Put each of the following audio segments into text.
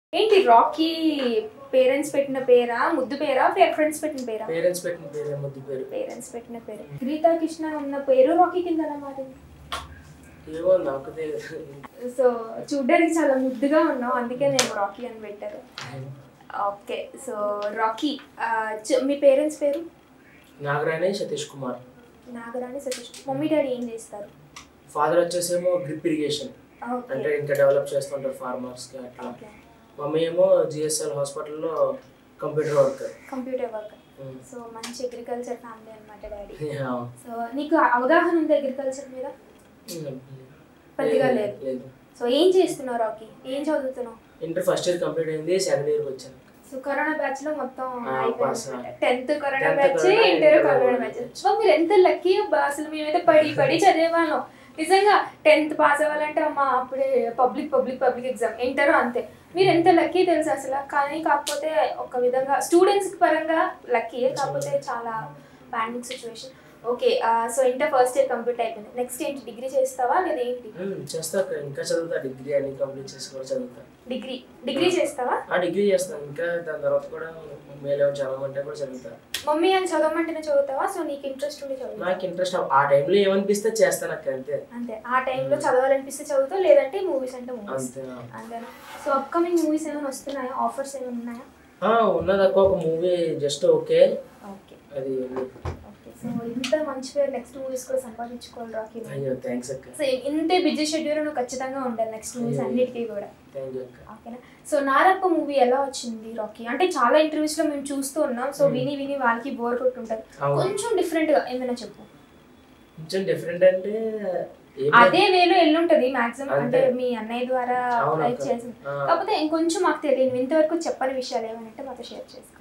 ఏంటి Rocky parents పెట్టిన పేరా ముద్దు పేరా ఫ్రెండ్స్ పెట్టిన పేరా పేరెంట్స్ పెట్టిన పేరే ముద్దు పేరు పేరెంట్స్ పెట్టిన పేరు గీతా కృష్ణ ఉన్న పేరు రాకీ కింద ఎలా మారింది ఏమో నాకు తెలియదు సో చూడ్డానికి చాలా ముద్దుగా ఉన్నావు అందుకే నేను రాకీ అని పెట్టారు ఓకే సో రాకీ ఆ, చ- మీ పేరెంట్స్ పేరు నాగరాణి సతీష్ కుమార్ నాగరాణి సతీష్ మమ్మీ డాడీ ఏం చేస్తారు ఫాదర్ వచ్చేసేమో డ్రిప్ ఇరిగేషన్ ఓకే అంటే ఇంకా డెవలప్ చేస్తుంటారు ఫార్మర్స్కి అట్లా ఓకే మమ్మీ ఏమో జిఎస్ఎల్ హాస్పిటల్లో computer worker computer work so మంచి అగ్రికల్చర్ ఫ్యామిలీ అనమాట డాడీ సో నీకు అవగాహన ఉంది అగ్రికల్చర్ మీద పెద్దగా లేదు. లేదు సో ఏం చేస్తున్నావు రాకీ ఏం చదువుతున్నావు ఇంటర్ ఫస్ట్ ఇయర్ కంప్లీట్ అయింది సెకండ్ ఇయర్కి వచ్చాను సో కరోనా బ్యాచ్ లో మొత్తం ఆ, pass ఆ. Tenth corona 10th batch corona, inter inter corona corona batch batch. So మీరు ఎంత లక్కీ అసలు మేమైతే పడి పడి చదివాను నిజంగా టెన్త్ పాస్ అవ్వాలంటే అమ్మ అప్పుడే public public public exam inter అంతే మీరు ఎంత లక్కీ తెలుసు అసలు కానీ కాకపోతే ఒక విధంగా స్టూడెంట్స్ పరంగా లక్కీ కాకపోతే చాలా pandemic situation okay so inter first year complete అయిపోయింది నెక్స్ట్ ఏంటి డిగ్రీ చేస్తావా లేదా ఏంటి ఉమ్, చేస్తా అక్క. ఇంకా చదువుతా డిగ్రీ అని కంప్లీట్ చేసి కూడా చదువుతా డిగ్రీ డిగ్రీ చేస్తావా ఆ డిగ్రీ చేస్తాను ఇంకా దాని తర్వాత కూడా మేలు చదవమంటే కూడా చదువుతా మమ్మీ అని చదవమంటేనే చదువుతావా సో నీకు ఇంట్రెస్ట్ ఉండి చదువుతావా నాకు ఇంట్రెస్ట్ ఆ టైంలో ఏమనిపిస్తే చేస్తాను అక్క అంతే అంతే ఆ టైంలో చదవాలనిపిస్తే చదువుతావు లేదంటే మూవీస్ అంటే మూవీస్ అంతే అంతేనా సో అప్కమింగ్ మూవీస్ ఏమైనా వస్తున్నాయా ఆఫర్స్ ఏమైనా ఉన్నాయా ఆ, ఉన్నది అక్క ఒక మూవీ జస్ట్ ఓకే ఓకే అది ఓకే సో ఇంత మంచి పేరు నెక్స్ట్ మూవీస్ కూడా సంపాదించుకోవాలి రాకీ అయ్యో థ్యాంక్స్ అక్క సో ఇంతే బిజీ షెడ్యూల్ నువ్వు ఖచ్చితంగా ఉండాలి నెక్స్ట్ మూవీస్ అన్నిటికీ కూడా థ్యాంక్ యూ అక్క ఓకేనా సో నారప్ప మూవీ ఎలా వచ్చింది రాకీ అంటే చాలా ఇంటర్వ్యూస్ లో మేము చూస్తూ ఉన్నాం సో Hmm. విని విని వాళ్ళకి బోర్ కొట్టుంటది అవును. కొంచెం డిఫరెంట్ గా ఏమైనా చెప్పు కొంచెం డిఫరెంట్ అంటే ఏం అదే వేలో ఎల్లుంటది మాక్సిమం అంతే. అంటే మీ అన్నయ్య ద్వారా అవును లైక్ అక్క. చేసింది ఆ, కాకపోతే ఇంకొంచెం మాకు తెలియదు ఇంతవరకు చెప్పని విషయాలు ఏమంటే మాతో షేర్ చేసుకో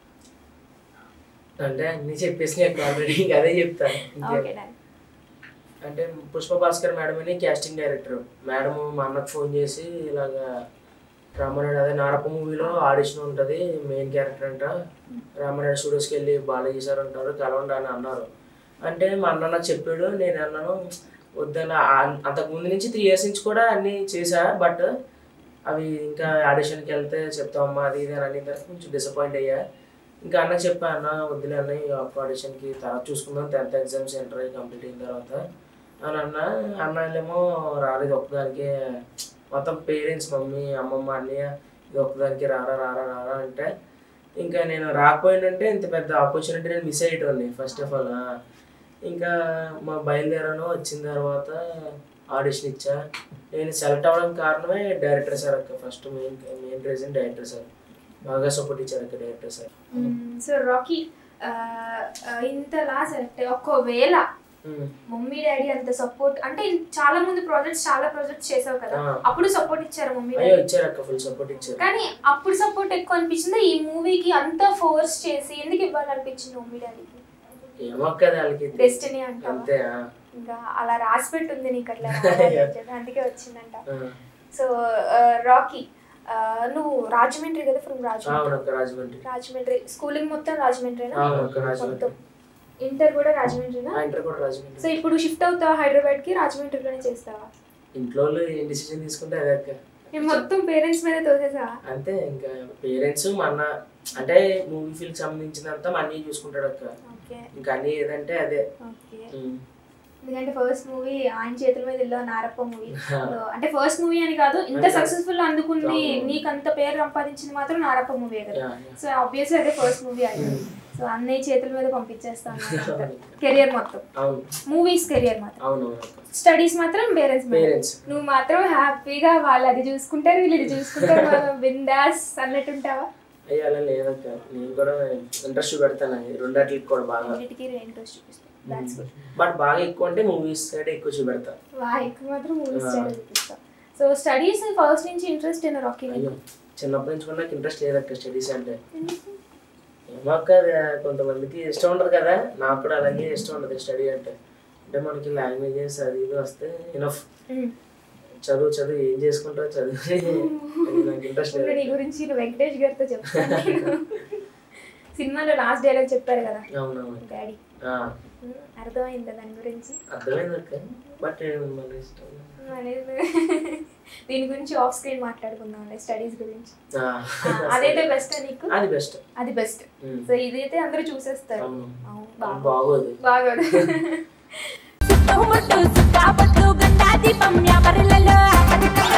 అంటే అన్ని చెప్పేసి అక్క ఆల్రెడీ ఇంకా అదే చెప్తాను ఇంకేం. ఓకే డన్ అంటే పుష్ప భాస్కర్ మేడం అని క్యాస్టింగ్ డైరెక్టర్ మేడం మా అన్నకు ఫోన్ చేసి ఇలాగా రామనాయుడు అదే నారప్ప మూవీలో ఆడిషన్ ఉంటుంది మెయిన్ క్యారెక్టర్ అంట రామనాయుడు స్టూడియోస్కి వెళ్ళి బాలాజీ సార్ ఉంటారు కలవండి అని అన్నారు అంటే మా అన్న నాకు చెప్పాడు నేను అన్నాను వద్దన్న ఆ- అంతకు ముందు నుంచి త్రీ ఇయర్స్ నుంచి కూడా అన్నీ చేశా బట్ అవి ఇంకా ఆడిషన్కి వెళ్తే చెప్తామమ్మా అది ఇది అని అనిన తర్వాత కొంచెం డిసప్పాయింట్ అయ్యా ఇంకా అన్న చెప్పా అన్న వద్దులే అన్న ఈ ఒక్క ఆడిషన్కి తర్వాత చూసుకుందాం టెన్త్ ఎగ్జామ్స్ ఇంటర్ కంప్లీట్ అయిన తర్వాత అని అన్న అన్నలేమో రాలేదు ఒక్కదానికి మొత్తం పేరెంట్స్ మమ్మీ అమ్మమ్మ అన్నయ్య ఇది ఒక్కదానికి రారా రారా రారా అంటే ఇంకా నేను రాకపోయిందంటే ఇంత పెద్ద ఆపర్చునిటీ నేను మిస్ అయ్యేటోని ఫస్ట్ ఆఫ్ ఆల్ ఇంకా మా బయలుదేరాను వచ్చిన తర్వాత ఆడిషన్ ఇచ్చా నేను సెలెక్ట్ అవ్వడం కారణమే డైరెక్టర్ సార్ అక్క first main main reason director sir బాగా సపోర్ట్ ఇచ్చారు అక్క డైరెక్టర్ సార్ సో రాకీ ఇంతలా సెలెక్ట్ ఒకవేళ మమ్మీ డాడీ అంత సపోర్ట్ అంటే చాలా మంది ప్రాజెక్ట్స్ చాలా ప్రాజెక్ట్స్ చేసావు కదా ఆ. అప్పుడు సపోర్ట్ ఇచ్చారు మమ్మీ అయ్యో డాడీ ఇచ్చారు అక్క ఫుల్ సపోర్ట్ ఇచ్చారు కానీ అప్పుడు సపోర్ట్ ఎక్కువ అనిపించింది ఈ మూవీకి అంత ఫోర్స్ చేసి ఎందుకు ఇవ్వాలనిపించింది మమ్మీ డాడీకి ఏమో అక్క వాళ్ళకి డెస్టినీ అంటావా అంతే ఆ. ఇంకా అలా రాసి పెట్టుంది నీకు అట్లా రావాలి అని చెప్పి అందుకే వచ్చిందంట ఆ. సో రాకీ నువ్వు రాజమండ్రి కదా ఫ్రమ్ అవును రాజమండ్రి అక్క రాజమండ్రి రాజమండ్రి స్కూలింగ్ మొత్తం రాజమండ్రినా అవును అక్క రాజమండ్రి మొత్తం ఇంటర్ కూడా రాజమండ్రినా ఆ ఇంటర్ కూడా రాజమండ్రి సో ఇప్పుడు షిఫ్ట్ అవుతావా హైదరాబాద్ కి రాజమండ్రిలోనే చేస్తావా ఇంట్లో వాళ్ళు ఏం డిసిజన్ తీసుకుంటే అదే అక్క నేను మొత్తం పేరెంట్స్ మీద తోసేసావా అంతే ఇంకా పేరెంట్స్ మా అన్న అంటే మూవీ ఫీల్డ్ సంబంధించినంత మా అన్నయ్య చూసుకుంటాడు అక్క ఓకే ఇంకా అన్నీ ఏదంటే అదే ఓకే ఉమ్. ఎందుకంటే ఫస్ట్ మూవీ ఆయన చేతుల మీద ఇల్లు నారప్ప మూవీ అంటే ఫస్ట్ మూవీ అని కాదు ఇంత సక్సెస్ఫుల్ అందుకుంది అవును. నీకు అంత పేరు సంపాదించింది మాత్రం నారప్ప మూవీ కదా యా, యా. సో ఆబ్వియస్లీ అదే ఫస్ట్ మూవీ అది ఉమ్. సో అన్నయ్య చేతుల మీద పంపించేస్తాను కెరియర్ మొత్తం అవును మూవీస్ కెరియర్ మాత్రం అవును అవును అక్క. స్టడీస్ మాత్రం పేరెంట్స్ పేరెంట్స్ నువ్వు మాత్రం హ్యాపీగా వాళ్ళు అది చూసుకుంటారు వీళ్ళు ఇది చూసుకుంటారు బిందాస్ అన్నట్టుంటావా అయ్యా అలా లేదక్క నేను కూడా ఇంట్రెస్ట్ పెడతాను ఈ రెండాటికి కూడా బాగా అన్నిటికీ ఇంట్రెస్ట్ చూపిస్తాను దాట్స్ గుడ్ బట్ బాగా ఎక్కువ అంటే మూవీస్ సైడ్ ఎక్కువ చూపెడతా వా ఎక్కువ మాత్రం మూవీస్ ఆ. చేయడం చూపిస్తా సో స్టడీస్ ఫస్ట్ నుంచి ఇంట్రెస్ట్ అయిన రాకీ అయ్యో చిన్నప్పటి నుంచి కూడా నాకు ఇంట్రెస్ట్ లేదక్క స్టడీస్ అంటే ఏమో అక్క అది కొంతమందికి ఇష్టం ఉండదు కదా నాకు కూడా అలాగే ఇష్టం ఉండదు స్టడీ అంటే అంటే మనకి లాంగ్వేజెస్ అది ఇది వస్తే ఇనఫ్ చదువు చదువు ఏం చేసుకుంటావు చదువు అది నాకు ఇంట్రెస్ట్ నీ లేదు గురించి నువ్వు వెంకటేష్ గారితో చెప్తాను నేను. సినిమాలో లాస్ట్ డైలాగ్ చెప్పారు కదా అవునవును డాడీ ఆ, అర్థమైందా దాని గురించి అర్థమైంది అక్క బట్ మన ఇష్టం అనేది దీని గురించి ఆఫ్ స్క్రీన్ మాట్లాడుకుందాం స్టడీస్ గురించి ఆ, ఆ, అదైతే బెస్ట్ నీకు అది బెస్ట్ అది బెస్ట్ సో ఇదైతే అందరూ చూసేస్తారు అవును అవును, బాగా బాగోదు బాగా సుత్తముట్టు సుత్తాపట్టు గండా దీపం యాపరిలలో